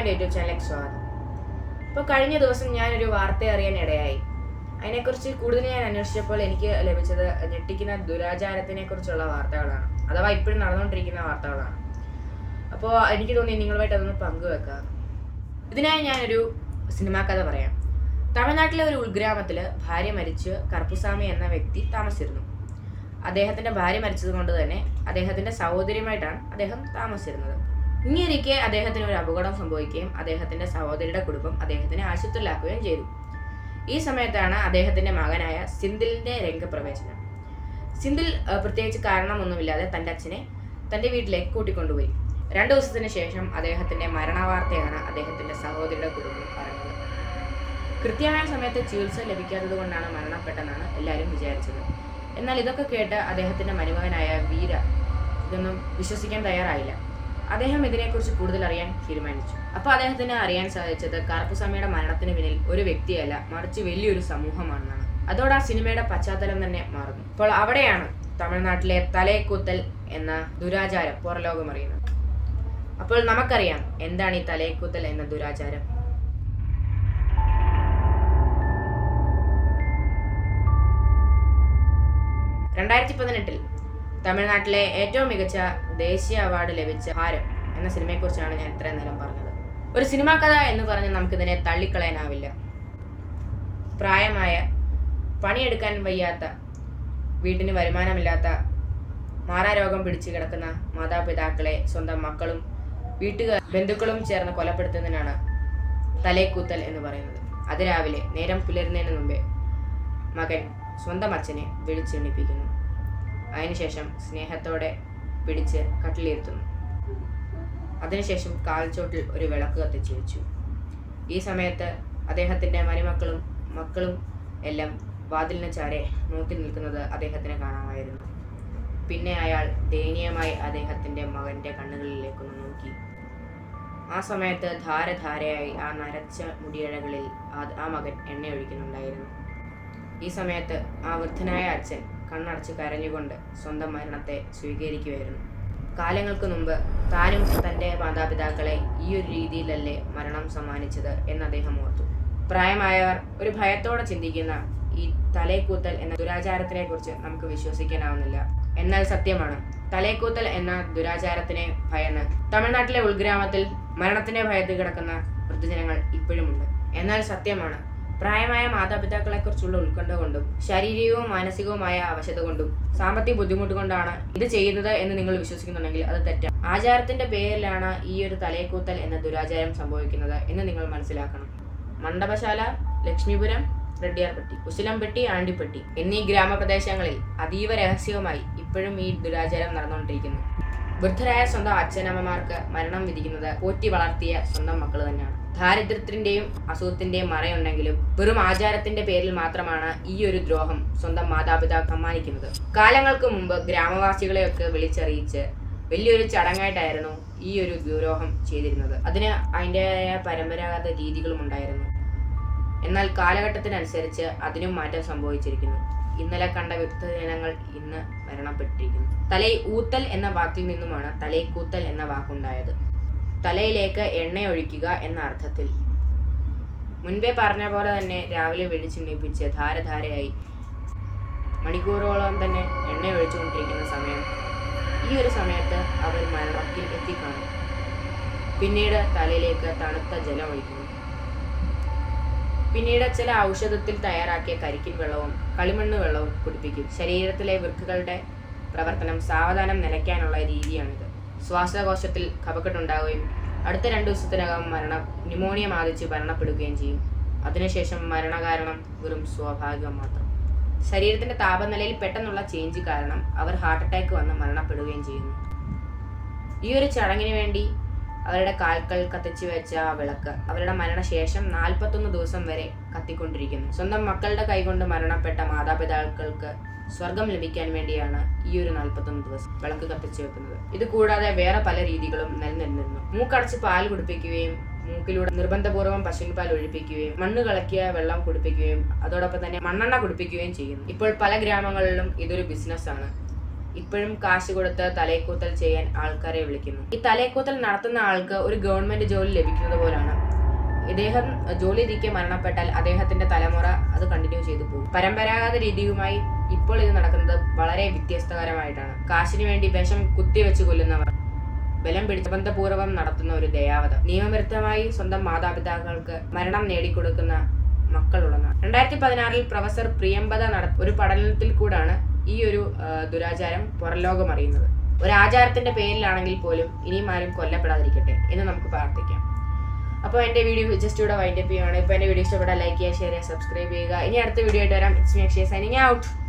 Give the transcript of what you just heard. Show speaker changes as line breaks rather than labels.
എൻ്റെ യൂട്യൂബ് ചാനലിലേക്ക് സ്വാഗതം ഇപ്പോൾ കഴിഞ്ഞ ദിവസം ഞാനൊരു വാർത്ത അറിയാൻ ഇടയായി അതിനെക്കുറിച്ച് കൂടുതൽ ഞാൻ അന്വേഷിച്ചപ്പോൾ എനിക്ക് ലഭിച്ചത് ഞെട്ടിക്കുന്ന ദുരാചാരത്തിനെ കുറിച്ചുള്ള വാർത്തകളാണ് അഥവാ ഇപ്പോഴും നടന്നുകൊണ്ടിരിക്കുന്ന വാർത്തകളാണ് അപ്പോൾ എനിക്ക് തോന്നി നിങ്ങളുമായിട്ട് അതൊന്ന് പങ്കുവെക്കാം ഇതിനായി ഞാനൊരു സിനിമാ കഥ പറയാം തമിഴ്നാട്ടിലെ ഒരു ഉൾഗ്രാമത്തിൽ ഭാര്യ മരിച്ച് കറുപ്പുസ്വാമി എന്ന വ്യക്തി താമസിച്ചിരുന്നു അദ്ദേഹത്തിന്റെ ഭാര്യ മരിച്ചത് കൊണ്ട് തന്നെ അദ്ദേഹത്തിന്റെ സഹോദരിയുമായിട്ടാണ് അദ്ദേഹം താമസിച്ചിരുന്നത് ഇങ്ങിരിക്കെ അദ്ദേഹത്തിന് ഒരു അപകടം സംഭവിക്കുകയും അദ്ദേഹത്തിന്റെ സഹോദരിയുടെ കുടുംബം അദ്ദേഹത്തിനെ ആശുപത്രിയിലാക്കുകയും ചെയ്തു ഈ സമയത്താണ് അദ്ദേഹത്തിന്റെ മകനായ സിന്ധിലിന്റെ രംഗപ്രവേശനം സിന്ധിൽ അഹ്, പ്രത്യേകിച്ച് കാരണമൊന്നുമില്ലാതെ തന്റെ അച്ഛനെ തന്റെ വീട്ടിലേക്ക് കൂട്ടിക്കൊണ്ടുപോയി രണ്ടു ദിവസത്തിന് ശേഷം അദ്ദേഹത്തിന്റെ മരണവാർത്തയാണ് അദ്ദേഹത്തിന്റെ സഹോദരിയുടെ കുടുംബം പറഞ്ഞത് കൃത്യമായ സമയത്ത് ചികിത്സ ലഭിക്കാത്തത് കൊണ്ടാണ് മരണപ്പെട്ടെന്നാണ് എല്ലാവരും വിചാരിച്ചത് എന്നാൽ ഇതൊക്കെ കേട്ട് അദ്ദേഹത്തിന്റെ മരുമകനായ വീര ഇതൊന്നും വിശ്വസിക്കാൻ തയ്യാറായില്ല അദ്ദേഹം ഇതിനെക്കുറിച്ച് കൂടുതൽ അറിയാൻ തീരുമാനിച്ചു അപ്പോൾ അദ്ദേഹത്തിന് അറിയാൻ സാധിച്ചത് കറുപ്പുസ്വാമിയുടെ മരണത്തിന് പിന്നിൽ ഒരു വ്യക്തിയല്ല മറിച്ച് വലിയൊരു സമൂഹമാണെന്നാണ് അതോടെ ആ സിനിമയുടെ പശ്ചാത്തലം തന്നെ മാറുന്നു അപ്പോൾ അവിടെയാണ് തമിഴ്നാട്ടിലെ തലേക്കൂത്തൽ എന്ന ദുരാചാരം പുറലോകം അറിയുന്നത് അപ്പോൾ നമുക്കറിയാം എന്താണ് ഈ തലേക്കൂത്തൽ എന്ന ദുരാചാരം രണ്ടായിരത്തി പതിനെട്ടിൽ തമിഴ്നാട്ടിലെ ഏറ്റവും മികച്ച ദേശീയ അവാർഡ് ലഭിച്ച ഭാരം എന്ന സിനിമയെക്കുറിച്ചാണ് ഞാൻ ഇത്രയും നേരം പറഞ്ഞത് ഒരു സിനിമാ കഥ എന്ന് പറഞ്ഞ് നമുക്കിതിനെ തള്ളിക്കളയാനാവില്ല പ്രായമായ പണിയെടുക്കാൻ വയ്യാത്ത വീട്ടിന് വരുമാനമില്ലാത്ത മാറാരോഗം പിടിച്ചു കിടക്കുന്ന മാതാപിതാക്കളെ സ്വന്തം മക്കളും വീട്ടുകാർ ബന്ധുക്കളും ചേർന്ന് കൊലപ്പെടുത്തുന്നതിനാണ് തലേക്കൂത്തൽ എന്ന് പറയുന്നത് അതിരാവിലെ നേരം പുലരുന്നതിന് മുമ്പേ മകൻ സ്വന്തം അച്ഛനെ വിളിച്ചെണ്ണിപ്പിക്കുന്നു അതിനുശേഷം സ്നേഹത്തോടെ പിടിച്ച് കട്ടിലിരുത്തുന്നു അതിനുശേഷം കാൽച്ചോട്ടിൽ ഒരു വിളക്ക് കത്തിച്ചു വെച്ചു ഈ സമയത്ത് അദ്ദേഹത്തിൻ്റെ മരുമക്കളും മക്കളും എല്ലാം വാതിലിന് ചാരെ നോക്കി നിൽക്കുന്നത് അദ്ദേഹത്തിന് കാണാമായിരുന്നു പിന്നെ അയാൾ ദയനീയമായി അദ്ദേഹത്തിൻ്റെ മകൻ്റെ കണ്ണുകളിലേക്കൊന്ന് നോക്കി ആ സമയത്ത് ധാരധാരയായി ആ നരച്ച മുടിയിഴകളിൽ ആ- ആ മകൻ എണ്ണയൊഴിക്കുന്നുണ്ടായിരുന്നു ഈ സമയത്ത് ആ വൃദ്ധനായ അച്ഛൻ കണ്ണടച്ച് കരഞ്ഞുകൊണ്ട് സ്വന്തം മരണത്തെ സ്വീകരിക്കുമായിരുന്നു കാലങ്ങൾക്ക് മുമ്പ് താനും തൻ്റെ മാതാപിതാക്കളെ ഈ ഒരു രീതിയിലല്ലേ മരണം സമ്മാനിച്ചത് എന്ന് അദ്ദേഹം ഓർത്തു പ്രായമായവർ ഒരു ഭയത്തോടെ ചിന്തിക്കുന്ന ഈ തലേക്കൂത്തൽ എന്ന ദുരാചാരത്തിനെ കുറിച്ച് നമുക്ക് വിശ്വസിക്കാനാവുന്നില്ല എന്നാൽ സത്യമാണ് തലേക്കൂത്തൽ എന്ന ദുരാചാരത്തിനെ ഭയന്ന് തമിഴ്നാട്ടിലെ ഉൾഗ്രാമത്തിൽ മരണത്തിന്റെ ഭയത്തിൽ കിടക്കുന്ന വൃദ്ധജനങ്ങൾ ഇപ്പോഴുമുണ്ട് എന്നാൽ സത്യമാണ് പ്രായമായ മാതാപിതാക്കളെ കുറിച്ചുള്ള ഉത്കണ്ഠ കൊണ്ടും ശാരീരികവും മാനസികവുമായ അവശത കൊണ്ടും സാമ്പത്തിക ബുദ്ധിമുട്ട് കൊണ്ടാണ് ഇത് ചെയ്യുന്നത് എന്ന് നിങ്ങൾ വിശ്വസിക്കുന്നുണ്ടെങ്കിൽ അത് തെറ്റാണ് ആചാരത്തിന്റെ പേരിലാണ് ഈ ഒരു തലേക്കൂത്തൽ എന്ന ദുരാചാരം സംഭവിക്കുന്നത് എന്ന് നിങ്ങൾ മനസ്സിലാക്കണം മണ്ഡപശാല ലക്ഷ്മിപുരം റെഡ്ഡിയാർപട്ടി ഉസിലംപെട്ടി ആണ്ടിപ്പെട്ടി എന്നീ ഗ്രാമപ്രദേശങ്ങളിൽ അതീവ രഹസ്യവുമായി ഇപ്പോഴും ഈ ദുരാചാരം നടന്നുകൊണ്ടിരിക്കുന്നു വൃദ്ധരായ സ്വന്തം അച്ഛനമ്മമാർക്ക് മരണം വിധിക്കുന്നത് പോറ്റി വളർത്തിയ സ്വന്തം മക്കൾ തന്നെയാണ് ദാരിദ്ര്യത്തിന്റെയും അസുഖത്തിന്റെയും മറയുണ്ടെങ്കിലും വെറും ആചാരത്തിന്റെ പേരിൽ മാത്രമാണ് ഈ ഒരു ദ്രോഹം സ്വന്തം മാതാപിതാക്കൾ സമ്മാനിക്കുന്നത് കാലങ്ങൾക്ക് മുമ്പ് ഗ്രാമവാസികളെയൊക്കെ വിളിച്ചറിയിച്ച് വലിയൊരു ചടങ്ങായിട്ടായിരുന്നു ഈ ഒരു ദുരോഹം ചെയ്തിരുന്നത് അതിന് അതിൻ്റെതായ പരമ്പരാഗത രീതികളും ഉണ്ടായിരുന്നു എന്നാൽ കാലഘട്ടത്തിനനുസരിച്ച് അതിനും മാറ്റം സംഭവിച്ചിരിക്കുന്നു ഇന്നലെ കണ്ട വൃദ്ധജനങ്ങൾ ഇന്ന് മരണപ്പെട്ടിരിക്കുന്നു തലൈ ഊത്തൽ എന്ന വാക്കിൽ നിന്നുമാണ് തലൈക്കൂത്തൽ എന്ന വാക്കുണ്ടായത് തലയിലേക്ക് എണ്ണ ഒഴിക്കുക എന്ന അർത്ഥത്തിൽ മുൻപേ പറഞ്ഞ പോലെ തന്നെ രാവിലെ വെളിച്ചെണ്ണിപ്പിച്ച് ധാരധാരയായി മണിക്കൂറോളം തന്നെ എണ്ണ ഒഴിച്ചുകൊണ്ടിരിക്കുന്ന സമയം ഈ ഒരു സമയത്ത് അവർ മരണത്തിൽ എത്തിക്കാണും പിന്നീട് തലയിലേക്ക് തണുത്ത ജലം ഒഴിക്കുന്നു പിന്നീട് ചില ഔഷധത്തിൽ തയ്യാറാക്കിയ കരിക്കിൻ വെള്ളവും കളിമണ്ണ് വെള്ളവും കുടിപ്പിക്കും ശരീരത്തിലെ വൃക്കുകളുടെ പ്രവർത്തനം സാവധാനം നിലയ്ക്കാനുള്ള രീതിയാണിത് ശ്വാസകോശത്തിൽ കഫക്കെട്ടുണ്ടാവുകയും അടുത്ത രണ്ടു ദിവസത്തിനകം മരണം ന്യൂമോണിയ ബാധിച്ച് മരണപ്പെടുകയും ചെയ്യും അതിനുശേഷം മരണകാരണം വെറും സ്വാഭാവികം മാത്രം ശരീരത്തിന്റെ താപനിലയിൽ പെട്ടെന്നുള്ള ചേഞ്ച് കാരണം അവർ ഹാർട്ട് അറ്റാക്ക് വന്ന് മരണപ്പെടുകയും ചെയ്യുന്നു ഈ ഒരു ചടങ്ങിന് വേണ്ടി അവരുടെ കാൽക്കൽ കത്തിച്ചു വെച്ച ആ വിളക്ക് അവരുടെ മരണശേഷം നാൽപ്പത്തൊന്ന് ദിവസം വരെ കത്തിക്കൊണ്ടിരിക്കുന്നു സ്വന്തം മക്കളുടെ കൈകൊണ്ട് മരണപ്പെട്ട മാതാപിതാക്കൾക്ക് സ്വർഗം ലഭിക്കാൻ വേണ്ടിയാണ് ഈ ഒരു നാൽപ്പത്തൊന്ന് ദിവസം വിളക്ക് കത്തിച്ചു വെക്കുന്നത് ഇത് കൂടാതെ വേറെ പല രീതികളും നിലനിന്നിരുന്നു മൂക്കടച്ച് പാൽ കുടിപ്പിക്കുകയും മൂക്കിലൂടെ നിർബന്ധപൂർവ്വം പശുവിൻ പാൽ ഒഴിപ്പിക്കുകയും മണ്ണ് കളക്കിയ വെള്ളം കുടിപ്പിക്കുകയും അതോടൊപ്പം തന്നെ മണ്ണെണ്ണ കുടിപ്പിക്കുകയും ചെയ്യുന്നു ഇപ്പോൾ പല ഗ്രാമങ്ങളിലും ഇതൊരു ബിസിനസ്സാണ് ഇപ്പോഴും കാശ് കൊടുത്ത് തലേക്കൂത്തൽ ചെയ്യാൻ ആൾക്കാരെ വിളിക്കുന്നു ഈ തലേക്കൂത്തൽ നടത്തുന്ന ആൾക്ക് ഒരു ഗവൺമെന്റ് ജോലി ലഭിക്കുന്നത് പോലാണ് ഇദ്ദേഹം ജോലി ഇരിക്കെ മരണപ്പെട്ടാൽ അദ്ദേഹത്തിന്റെ തലമുറ അത് കണ്ടിന്യൂ ചെയ്തു പോകും പരമ്പരാഗത രീതിയുമായി ഇപ്പോൾ ഇത് നടക്കുന്നത് വളരെ വ്യത്യസ്തകരമായിട്ടാണ് കാശിന് വേണ്ടി വിഷം കുത്തിവെച്ച് കൊല്ലുന്നവർ ബലം പിടിച്ച് ബന്ധപൂർവ്വം നടത്തുന്ന ഒരു ദയാവത നിയമവിരുദ്ധമായി സ്വന്തം മാതാപിതാക്കൾക്ക് മരണം നേടിക്കൊടുക്കുന്ന മക്കളുള്ളതാണ് രണ്ടായിരത്തി പതിനാറിൽ പ്രൊഫസർ പ്രിയംബദ നട ഒരു പഠനത്തിൽ കൂടാണ് ഈ ഒരു ആ, ദുരാചാരം പുറംലോകം അറിയുന്നത് ഒരു ആചാരത്തിന്റെ പേരിലാണെങ്കിൽ പോലും ഇനിയും ആരും കൊല്ലപ്പെടാതിരിക്കട്ടെ എന്ന് നമുക്ക് പ്രാർത്ഥിക്കാം അപ്പോൾ എൻ്റെ വീഡിയോ ജസ്റ്റ് ഇവിടെ വൈൻഡപ്പ് ചെയ്യുകയാണ് ഇപ്പോൾ എൻ്റെ വീഡിയോ ഇഷ്ടപ്പെട്ടാൽ ലൈക്ക് ചെയ്യുക ഷെയർ ചെയ്യുക സബ്സ്ക്രൈബ് ചെയ്യുക ഇനി അടുത്ത വീഡിയോ ആയിട്ട് വരാം it's me Akshaya signing out